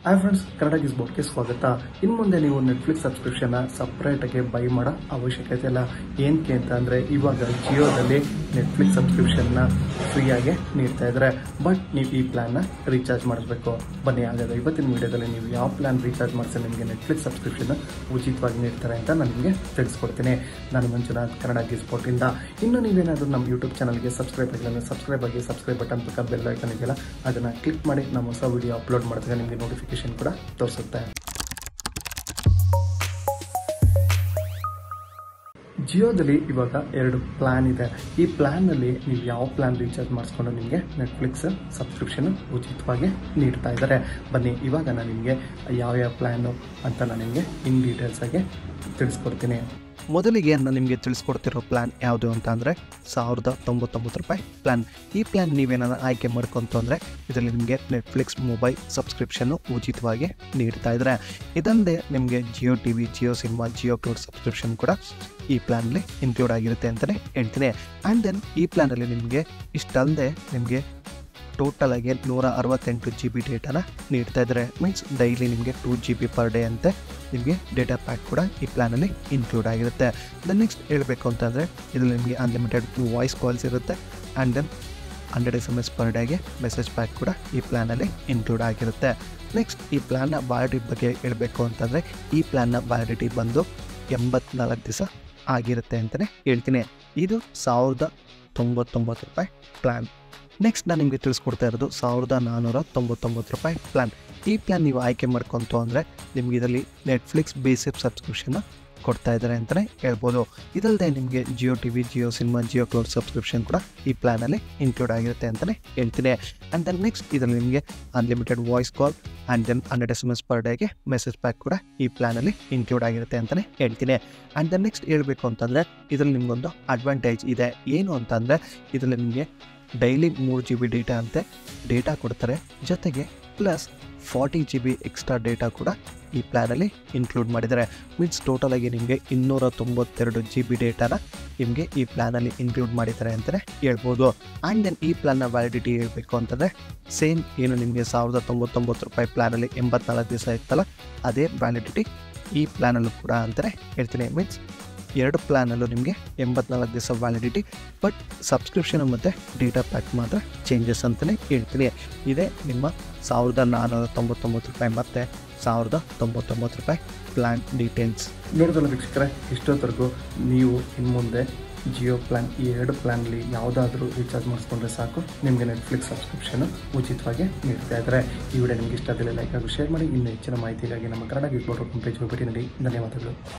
hi friends Kannada ಗಿಸ್ ಬೋಟ್ಗೆ ಸ್ವಾಗತ ಇನ್ನು ಮುಂದೆ ನೀವು ನೆಟ್ಫ್ಲಿಕ್ಸ್ ಸಬ್ಸ್ಕ್ರಿಪ್ಷನ್ನ ಸಪ್ರೇಟಾಗಿ ಬೈ ಮಾಡೋ ಅವಶ್ಯಕತೆ ಇಲ್ಲ ಏನಕ್ಕೆ ಅಂತ ಅಂದರೆ ಇವಾಗ ಜಿಯೋದಲ್ಲಿ ನೆಟ್ಫ್ಲಿಕ್ಸ್ ಸಬ್ಸ್ಕ್ರಿಪ್ಷನ್ನ ಫ್ರೀಯಾಗಿ ನೀಡ್ತಾ ಇದ್ದಾರೆ ಬಟ್ ನೀವು ಈ ಪ್ಲ್ಯಾನ್ನ ರೀಚಾರ್ಜ್ ಮಾಡಿಸ್ಬೇಕು ಬನ್ನಿ ಹಾಗಾದ್ರೆ ಇವತ್ತಿನ ವಿಡಿಯೋದಲ್ಲಿ ನೀವು ಯಾವ ಪ್ಲ್ಯಾನ್ ರೀಚಾರ್ಜ್ ಮಾಡಿಸಿ ನಿಮಗೆ ನೆಟ್ಫ್ಲಿಕ್ಸ್ ಸಬ್ಸ್ಕ್ರಿಪ್ಷನ್ ಉಚಿತವಾಗಿ ನೀಡ್ತಾರೆ ಅಂತ ನಾನು ನಿಮಗೆ ತಿಳಿಸ್ಕೊಡ್ತೀನಿ ನಾನು ಮಂಜುನಾಥ್ ಕನ್ನಡ ಗಿಸ್ ಬೋಟಿಂದ ಇನ್ನು ನೀವೇನಾದರೂ ನಮ್ಮ ಯೂಟ್ಯೂಬ್ ಚಾನಲ್ಗೆ ಸಬ್ಸ್ಕ್ರೈಬ್ ಆಗಿಲ್ಲ ಅಂದರೆ ಸಬ್ಸ್ಕ್ರೈಬ್ ಆಗಿ ಸಬ್ಸ್ಕ್ರೈಬ್ ಬಟನ್ ಪಕ್ಕ ಬೆಲ್ ಐಕನ್ ಇದೆಯಲ್ಲ ಅದನ್ನು ಕ್ಲಿಕ್ ಮಾಡಿ ನಮ್ಮ ಹೊಸ ವಿಡಿಯೋ ಅಪ್ಲೋಡ್ ಮಾಡಿದಾಗ ನಿಮಗೆ ನೋಟಿಫಿಕೇಶನ್ ಕೂಡ ತೋರಿಸುತ್ತೆ ಜಿಯೋದಲ್ಲಿ ಇವಾಗ ಎರಡು ಪ್ಲ್ಯಾನ್ ಇದೆ ಈ ಪ್ಲ್ಯಾನಲ್ಲಿ ನೀವು ಯಾವ ಪ್ಲ್ಯಾನ್ ರೀಚಾರ್ಜ್ ಮಾಡಿಸ್ಕೊಂಡು ನಿಮಗೆ ನೆಟ್ಫ್ಲಿಕ್ಸ್ ಸಬ್ಸ್ಕ್ರಿಪ್ಷನ್ ಉಚಿತವಾಗಿ ನೀಡ್ತಾ ಇದ್ದಾರೆ ಬನ್ನಿ ಇವಾಗ ನಾನು ನಿಮಗೆ ಯಾವ್ಯಾವ ಪ್ಲ್ಯಾನು ಅಂತ ನಾನು ನಿಮಗೆ ಇನ್ ಡೀಟೇಲ್ಸ್ ಆಗಿ ತಿಳಿಸ್ಕೊಡ್ತೀನಿ ಮೊದಲಿಗೆ ನಾನು ನಿಮಗೆ ತಿಳಿಸ್ಕೊಡ್ತಿರೋ ಪ್ಲ್ಯಾನ್ ಯಾವುದು ಅಂತ ಅಂದರೆ ಸಾವಿರದ ತೊಂಬತ್ತೊಂಬತ್ತು ರೂಪಾಯಿ ಪ್ಲ್ಯಾನ್ ಈ ಪ್ಲ್ಯಾನ್ ನೀವೇನಾದ್ರು ಆಯ್ಕೆ ಮಾಡ್ಕೊಂತು ಅಂದರೆ ಇದರಲ್ಲಿ ನಿಮಗೆ ನೆಟ್ಫ್ಲಿಕ್ಸ್ ಮೊಬೈಲ್ ಸಬ್ಸ್ಕ್ರಿಪ್ಷನ್ನು ಉಚಿತವಾಗಿ ನೀಡ್ತಾ ಇದ್ದಾರೆ ಇದಲ್ಲದೆ ನಿಮಗೆ Jio T V Jio cinema Jio cloud subscription ಕೂಡ ಈ ಪ್ಲ್ಯಾನಲ್ಲಿ ಇನ್ಕ್ಲೂಡ್ ಆಗಿರುತ್ತೆ ಅಂತಲೇ ಹೇಳ್ತೀನಿ ಆ್ಯಂಡ್ ದೆನ್ ಈ ಪ್ಲ್ಯಾನಲ್ಲಿ ನಿಮಗೆ ಇಷ್ಟಲ್ಲದೆ ನಿಮಗೆ ಟೋಟಲ್ ಆಗಿ ನೂರ ಅರವತ್ತೆಂಟು ಜಿ ಬಿ ಡೇಟಾನ ನೀಡ್ತಾ ಇದ್ದಾರೆ ಮೀನ್ಸ್ ಡೈಲಿ ನಿಮಗೆ two G B per day ಅಂತೆ ನಿಮಗೆ ಡೇಟಾ ಪ್ಯಾಕ್ ಕೂಡ ಈ ಪ್ಲ್ಯಾನಲ್ಲಿ ಇನ್ಕ್ಲೂಡ್ ಆಗಿರುತ್ತೆ ದೆನ್ ನೆಕ್ಸ್ಟ್ ಹೇಳಬೇಕು ಅಂತಂದರೆ ಇದರಲ್ಲಿ ನಿಮಗೆ ಅನ್ಲಿಮಿಟೆಡ್ ವಾಯ್ಸ್ ಕಾಲ್ಸ್ ಇರುತ್ತೆ and then hundred S M S per ಡೇಗೆ ಮೆಸೇಜ್ ಪ್ಯಾಕ್ ಕೂಡ ಈ ಪ್ಲ್ಯಾನಲ್ಲಿ ಇನ್ಕ್ಲೂಡ್ ಆಗಿರುತ್ತೆ ನೆಕ್ಸ್ಟ್ ಈ ಪ್ಲ್ಯಾನ್ನ ವ್ಯಾಲಿಡಿಟಿ ಬಗ್ಗೆ ಹೇಳಬೇಕು ಅಂತಂದರೆ ಈ ಪ್ಲ್ಯಾನ್ನ ವ್ಯಾಲಿಡಿಟಿ ಬಂದು ಎಂಬತ್ನಾಲ್ಕು ದಿವಸ ಆಗಿರುತ್ತೆ ಅಂತಲೇ ಹೇಳ್ತೀನಿ ಇದು ಸಾವಿರದ ತೊಂಬತ್ತೊಂಬತ್ತು ರೂಪಾಯಿ ಪ್ಲ್ಯಾನ್ ನೆಕ್ಸ್ಟ್ ನಾನು ನಿಮಗೆ ತಿಳಿಸ್ಕೊಡ್ತಾ ಇರೋದು ಸಾವಿರದ ನಾನ್ನೂರ ತೊಂಬತ್ತೊಂಬತ್ತು ರೂಪಾಯಿ ಪ್ಲ್ಯಾನ್ ಈ ಪ್ಲ್ಯಾನ್ ನೀವು ಆಯ್ಕೆ ಮಾಡ್ಕೊಂತು ಅಂದರೆ ನಿಮಗೆ ಇದರಲ್ಲಿ ನೆಟ್ಫ್ಲಿಕ್ಸ್ ಬೇಸಿಕ್ ಸಬ್ಸ್ಕ್ರಿಪ್ಷನ್ನ ಕೊಡ್ತಾ ಇದ್ದಾರೆ ಅಂತಲೇ ಹೇಳ್ಬೋದು ಇದಲ್ಲದೆ ನಿಮಗೆ Jio T V Jio cinema Jio cloud subscription ಕೂಡ ಈ ಪ್ಲ್ಯಾನಲ್ಲಿ ಇನ್ಕ್ಲೂಡ್ ಆಗಿರುತ್ತೆ ಅಂತಲೇ ಹೇಳ್ತೀನಿ ಆ್ಯಂಡ್ ದೆನ್ ನೆಕ್ಸ್ಟ್ ಇದರಲ್ಲಿ ನಿಮಗೆ unlimited voice call and then hundred S M S per ಡೇಗೆ ಮೆಸೇಜ್ ಪ್ಯಾಕ್ ಕೂಡ ಈ ಪ್ಲ್ಯಾನಲ್ಲಿ ಇನ್ಕ್ಲೂಡ್ ಆಗಿರುತ್ತೆ ಅಂತಲೇ ಹೇಳ್ತೀನಿ ಆ್ಯಂಡ್ ದೆನ್ ನೆಕ್ಸ್ಟ್ ಹೇಳಬೇಕು ಅಂತಂದರೆ ಇದರಲ್ಲಿ ನಿಮಗೊಂದು ಅಡ್ವಾಂಟೇಜ್ ಇದೆ ಏನು ಅಂತಂದರೆ ಇದರಲ್ಲಿ ನಿಮಗೆ ಡೈಲಿ ಮೂರು ಜಿ ಬಿ ಡೇಟಾ ಅಂತೆ ಡೇಟಾ ಕೊಡ್ತಾರೆ ಜೊತೆಗೆ plus forty G B extra data ಕೂಡ ಈ ಪ್ಲ್ಯಾನಲ್ಲಿ ಇನ್ಕ್ಲೂಡ್ ಮಾಡಿದ್ದಾರೆ ಮೀನ್ಸ್ ಟೋಟಲಾಗಿ ನಿಮಗೆ ಇನ್ನೂರ ತೊಂಬತ್ತೆರಡು ಜಿ ಬಿ ಡೇಟಾನ ನಿಮಗೆ ಈ ಪ್ಲ್ಯಾನಲ್ಲಿ ಇನ್ಕ್ಲೂಡ್ ಮಾಡಿದ್ದಾರೆ ಅಂತಲೇ ಹೇಳ್ಬೋದು ಆ್ಯಂಡ್ ದೆನ್ ಈ ಪ್ಲ್ಯಾನ್ನ ವ್ಯಾಲಿಡಿಟಿ ಹೇಳಬೇಕು ಅಂತಂದರೆ ಸೇಮ್ ಏನು ನಿಮಗೆ ಸಾವಿರದ ತೊಂಬತ್ತೊಂಬತ್ತು ರೂಪಾಯಿ ಪ್ಲ್ಯಾನಲ್ಲಿ ಎಂಬತ್ನಾಲ್ಕು ದಿವಸ ಇತ್ತಲ್ಲ ಅದೇ ವ್ಯಾಲಿಡಿಟಿ ಈ ಪ್ಲ್ಯಾನಲ್ಲೂ ಕೂಡ ಅಂತಲೇ ಹೇಳ್ತೀನಿ ಮೀನ್ಸ್ ಎರಡು ಪ್ಲ್ಯಾನಲ್ಲೂ ನಿಮಗೆ ಎಂಬತ್ನಾಲ್ಕು ದಿವಸ ವ್ಯಾಲಿಡಿಟಿ ಬಟ್ ಸಬ್ಸ್ಕ್ರಿಪ್ಷನ್ ಮತ್ತು ಡೇಟಾ ಪ್ಯಾಕ್ ಮಾತ್ರ ಚೇಂಜಸ್ ಅಂತಲೇ ಹೇಳ್ತೀನಿ ಇದೇ ನಿಮ್ಮ ಸಾವಿರದ ನಾನ್ನೂರ ತೊಂಬತ್ತೊಂಬತ್ತು ರೂಪಾಯಿ ಮತ್ತು ಸಾವಿರದ ತೊಂಬತ್ತೊಂಬತ್ತು ರೂಪಾಯಿ ಪ್ಲ್ಯಾನ್ ಡೀಟೇಲ್ಸ್ ನೋಡಿದಲ್ಲ ವೀಕ್ಷಕರೇ ಇಷ್ಟೊತ್ತರೆಗೂ ನೀವು ಇನ್ನು ಮುಂದೆ ಜಿಯೋ ಪ್ಲ್ಯಾನ್ ಈ ಎರಡು ಪ್ಲ್ಯಾನ್ಲಿ ಯಾವುದಾದ್ರೂ ರೀಚಾರ್ಜ್ ಮಾಡಿಸ್ಕೊಂಡ್ರೆ ಸಾಕು ನಿಮಗೆ ನೆಟ್ಫ್ಲಿಕ್ಸ್ ಸಬ್ಸ್ಕ್ರಿಪ್ಷನ್ ಉಚಿತವಾಗಿ ನೀಡ್ತಾ ಇದ್ದಾರೆ ಈ ವಿಡಿಯೋ ನಿಮಗೆ ಇಷ್ಟ ಆದರೆ ಲೈಕ್ ಹಾಗೂ ಶೇರ್ ಮಾಡಿ ಇನ್ನು ಹೆಚ್ಚಿನ ಮಾಹಿತಿಗಾಗಿ ನಮ್ಮ ಕನ್ನಡ ಗಿಟ್ ಬೋರ್ಡ್ ಪೇಜ್ ಹೋಗ್ಬಿಟ್ಟು ನೋಡಿ ಧನ್ಯವಾದಗಳು